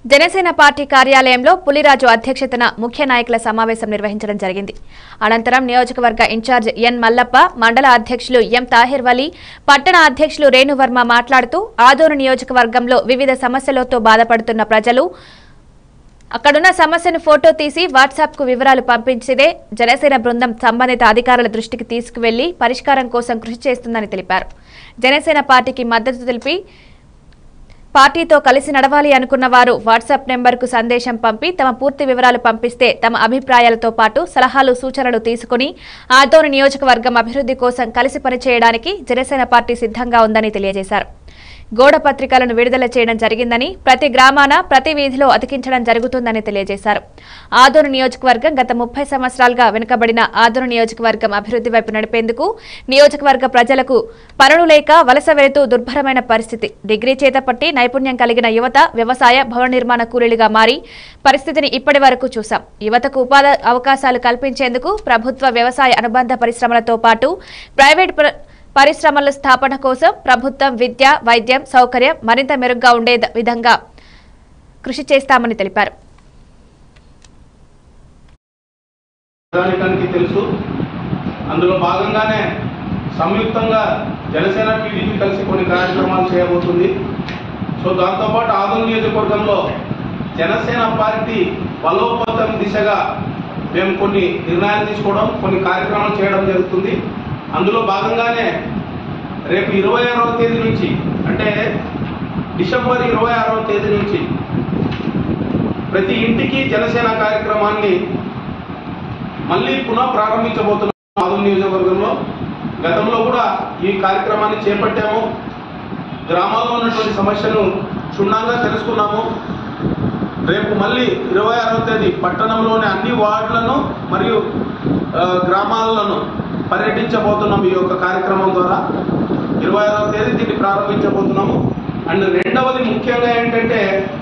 Janasena party కార్యాలయంలో పులిరాజు అధ్యక్షతన ముఖ్య నాయకుల సమావేశం నిర్వహించడం జరిగింది అనంతరం నియోజకవర్గ ఇన్ఛార్జ్ ఎన్ మల్లప్ప మండల అధ్యక్షులు ఎం తాహిర్ వలీ పట్టణ అధ్యక్షులు రేణువర్మ మాట్లాడుతూ ఆదోను నియోజకవర్గంలో వివిధ సమస్యలతో బాధపడుతున్న ప్రజలు అక్కడున్న సమస్యను ఫోటో తీసి వాట్సాప్ కు వివరాలు పంపించిదే జనసేన బృందం సంబంధిత అధికారుల దృష్టికి తీసుకువెళ్లి పరిష్కారం కోసం కృషి చేస్తుందని తెలిపారు జనసేన పార్టీకి మద్దతు తెలిపి పార్టీతో కలిసి నడవాలి అనుకున్న వారు వాట్సాప్ నెంబర్కు సందేశం పంపి తమ పూర్తి వివరాలు పంపిస్తే తమ అభిప్రాయాలతో పాటు సలహాలు సూచనలు తీసుకుని ఆదోని నియోజకవర్గం అభివృద్ధి కోసం కలిసి పనిచేయడానికి జనసేన పార్టీ సిద్ధంగా ఉందని తెలియజేశారు గోడ పత్రికలను విడుదల చేయడం జరిగిందని ప్రతి గ్రామాన ప్రతి వీధిలో అతికించడం జరుగుతుందని తెలియజేశారు ఆదోని నియోజకవర్గం గత ముప్పై సంవత్సరాలుగా వెనుకబడిన ఆదోని నియోజకవర్గం అభివృద్ధి వైపు నడిపేందుకు నియోజకవర్గ ప్రజలకు పనులు లేక వలస వెళుతూ దుర్భరమైన పరిస్థితి డిగ్రీ చేతపట్టి నైపుణ్యం కలిగిన యువత వ్యవసాయ భవన నిర్మాణ కూలీలుగా మారి పరిస్థితిని ఇప్పటి వరకు చూశాం యువతకు ఉపాధి అవకాశాలు కల్పించేందుకు ప్రభుత్వ వ్యవసాయ అనుబంధ పరిశ్రమలతో పాటు ప్రైవేట్ ప్ర- పరిశ్రమల స్థాపన కోసం ప్రభుత్వం విద్య వైద్యం సౌకర్యం మరింత మెరుగ్గా ఉండే ద- విధంగా కృషి చేస్తామని తెలిపారు ప్రజానికానికి తెలుసు అందులో భాగంగానే సంయుక్తంగా జనసేన టీడీపీ కలిసి కొన్ని కార్యక్రమాలు చేయబోతుంది సో దాంతోపాటు ఆదోని నియోజకవర్గంలో జనసేన పార్టీ బలోపేతం దిశగా మేము కొన్ని నిర్ణయాలు తీసుకోవడం కొన్ని కార్యక్రమాలు చేయడం జరుగుతుంది అందులో భాగంగానే రేపు ఇరవై ఆరవ తేదీ నుంచి అంటే డిసెంబర్ ఇరవై ఆరవ తేదీ నుంచి ప్రతి ఇంటికి జనసేన కార్యక్రమాన్ని మళ్ళీ పునః ప్రారంభించబోతున్నాం ఆదం నియోజకవర్గంలో గతంలో కూడా ఈ కార్యక్రమాన్ని చేపట్టాము గ్రామాల్లో ఉన్నటువంటి సమస్యను క్షుణ్ణంగా తెలుసుకున్నాము రేపు మళ్ళీ ఇరవై ఆరవ తేదీ పట్టణంలోని అన్ని వార్డులను మరియు ఆ, గ్రామాలను పర్యటించబోతున్నాం ఈ యొక్క కార్యక్రమం ద్వారా ఇరవై ఆరవ తేదీ దీన్ని ప్రారంభించబోతున్నాము అండ్ రెండవది ముఖ్యంగా ఏంటంటే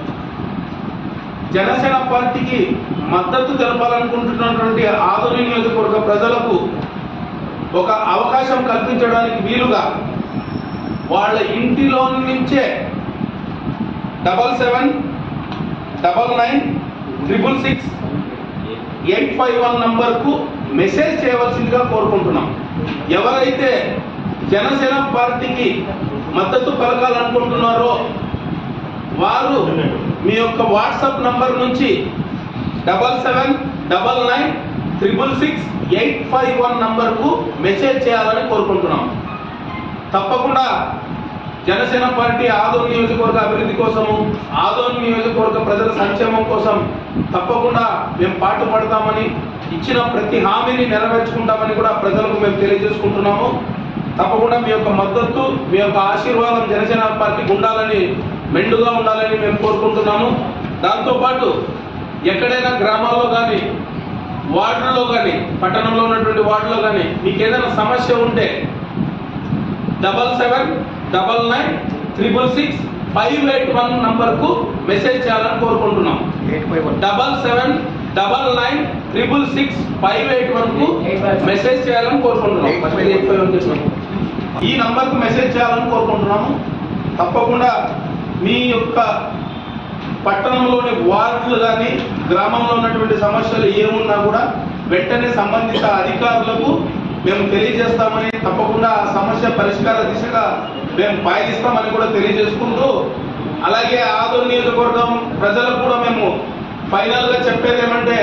జనసేన పార్టీకి మద్దతు తెలపాలనుకుంటున్నటువంటి ఆదోని నియోజకవర్గ ప్రజలకు ఒక అవకాశం కల్పించడానికి వీలుగా వాళ్ళ ఇంటిలో నుంచే double seven double nine triple six eight five one నంబర్కు మెసేజ్ చేయవలసిందిగా కోరుకుంటున్నాం ఎవరైతే జనసేన పార్టీకి మద్దతు పలకాలనుకుంటున్నారో వారు మీ యొక్క వాట్సాప్ నంబర్ నుంచి double seven double nine triple six eight five one నంబర్కు మెసేజ్ చేయాలని కోరుకుంటున్నాం తప్పకుండా జనసేన పార్టీ ఆదోన్ నియోజకవర్గ అభివృద్ధి కోసము ఆదోన్ నియోజకవర్గ ప్రజల సంక్షేమం కోసం తప్పకుండా మేము పాటు పడతామని ఇచ్చిన ప్రతి హామీని నెరవేర్చుకుంటామని కూడా ప్రజలకు మేము తెలియజేసుకుంటున్నాము తప్పకుండా మీ యొక్క మద్దతు మీ యొక్క ఆశీర్వాదం జనసేన పార్టీకి ఉండాలని మెండుగా ఉండాలని మేము కోరుకుంటున్నాము దాంతోపాటు ఎక్కడైనా గ్రామాల్లో కానీ వార్డుల్లో కానీ పట్టణంలో ఉన్నటువంటి వార్డులో కానీ మీకు ఏదైనా సమస్య ఉంటే double seven double nine triple six five eight one number కు మెసేజ్ చేయాలని కోరుకుంటున్నాం double seven double nine triple six five eight one కు మెసేజ్ చేయాలని కోరుకుంటున్నాం మళ్ళీ ఎయిట్ ఫైవ్ వన్ చేసినాం. ఈ నంబర్ కు మెసేజ్ చేయాలని కోరుకుంటున్నాము తప్పకుండా మీ యొక్క పట్టణంలోని వార్డులు కానీ గ్రామంలో ఉన్నటువంటి సమస్యలు ఏమున్నా కూడా వెంటనే సంబంధిత అధికారులకు మేము తెలియజేస్తామని తప్పకుండా ఆ సమస్య పరిష్కార దిశగా మేము పాయిస్తామని కూడా తెలియజేసుకుంటూ అలాగే ఆదోని నియోజకవర్గం ప్రజలకు కూడా మేము ఫైనల్ గా చెప్పేది ఏమంటే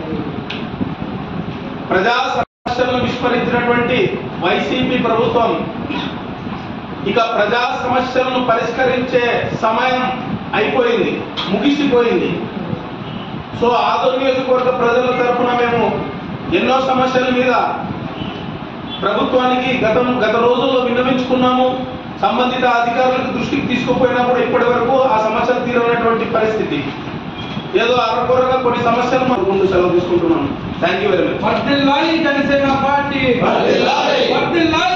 ప్రజా సమస్యలను విస్మరించినటువంటి వైసీపీ ప్రభుత్వం ఇక ప్రజా సమస్యలను పరిష్కరించే సమయం అయిపోయింది ముగిసిపోయింది సో ఆదోని నియోజకవర్గ ప్రజల తరఫున మేము ఎన్నో సమస్యల మీద ప్రభుత్వానికి గతం గత రోజుల్లో విన్నవించుకున్నాము సంబంధిత అధికారులకు దృష్టికి తీసుకుపోయినా కూడా ఇప్పటి వరకు ఆ సమస్యలు తీరనటువంటి పరిస్థితి ఏదో అరకొరగా కొన్ని సమస్యలు మనం ముందు సెలవు తీసుకుంటున్నాను థ్యాంక్ యూ వెరీ మచ్ వర్ధిల్లాలి జనసేన పార్టీ వర్ధిల్లాలి. వర్ధిల్లాలి